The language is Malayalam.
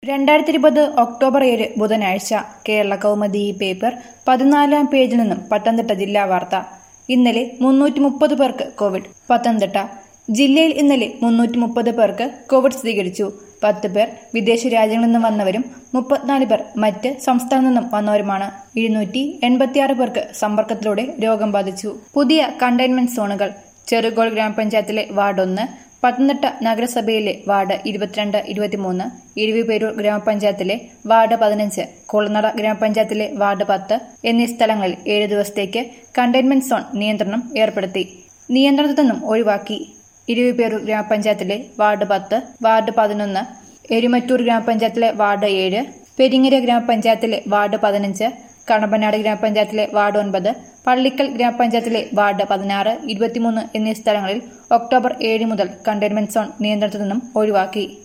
രണ്ടായിരത്തി ഇരുപത് ഒക്ടോബർ ഏഴ് ബുധനാഴ്ച കേരള കൗമുദി പേപ്പർ പതിനാലാം പേജിൽ നിന്നും പത്തനംതിട്ട ജില്ലാ വാർത്ത ഇന്നലെ മുന്നൂറ്റി മുപ്പത് പേർക്ക് കോവിഡ് പത്തനംതിട്ട ജില്ലയിൽ ഇന്നലെ മുന്നൂറ്റി മുപ്പത് പേർക്ക് കോവിഡ് സ്ഥിരീകരിച്ചു പത്ത് പേർ വിദേശ രാജ്യങ്ങളിൽ നിന്നും വന്നവരും മുപ്പത്തിനാല് പേർ മറ്റ് സംസ്ഥാനത്തു നിന്നും വന്നവരുമാണ് ഇരുന്നൂറ്റി എൺപത്തിയാറ് പേർക്ക് സമ്പർക്കത്തിലൂടെ രോഗം ബാധിച്ചു പുതിയ കണ്ടെയ്ൻമെന്റ് സോണുകൾ ചെറുകോൾ ഗ്രാമപഞ്ചായത്തിലെ വാർഡ് ഒന്ന് പത്തനംതിട്ട നഗരസഭയിലെ വാർഡ് ഇരുപത്തിരണ്ട് ഇരുപത്തിമൂന്ന് ഇരുവിപേരൂർ ഗ്രാമപഞ്ചായത്തിലെ വാർഡ് പതിനഞ്ച് കുളനട ഗ്രാമപഞ്ചായത്തിലെ വാർഡ് പത്ത് എന്നീ സ്ഥലങ്ങളിൽ ഏഴ് ദിവസത്തേക്ക് കണ്ടെയ്ൻമെന്റ് സോൺ നിയന്ത്രണം ഏർപ്പെടുത്തി നിയന്ത്രണത്തിൽ നിന്നും ഒഴിവാക്കി ഇരുവിപേരൂർ ഗ്രാമപഞ്ചായത്തിലെ വാർഡ് പത്ത് വാർഡ് പതിനൊന്ന് എരുമറ്റൂർ ഗ്രാമപഞ്ചായത്തിലെ വാർഡ് ഏഴ് പെരിങ്ങര ഗ്രാമപഞ്ചായത്തിലെ വാർഡ് പതിനഞ്ച് കണമ്പനാട് ഗ്രാമപഞ്ചായത്തിലെ വാർഡ് ഒൻപത് പള്ളിക്കൽ ഗ്രാമപഞ്ചായത്തിലെ വാർഡ് പതിനാറ് ഇരുപത്തിമൂന്ന് എന്നീ സ്ഥലങ്ങളിൽ ഒക്ടോബർ ഏഴ് മുതൽ കണ്ടെയ്ൻമെന്റ് സോൺ നിയന്ത്രണത്തിൽ നിന്നും ഒഴിവാക്കി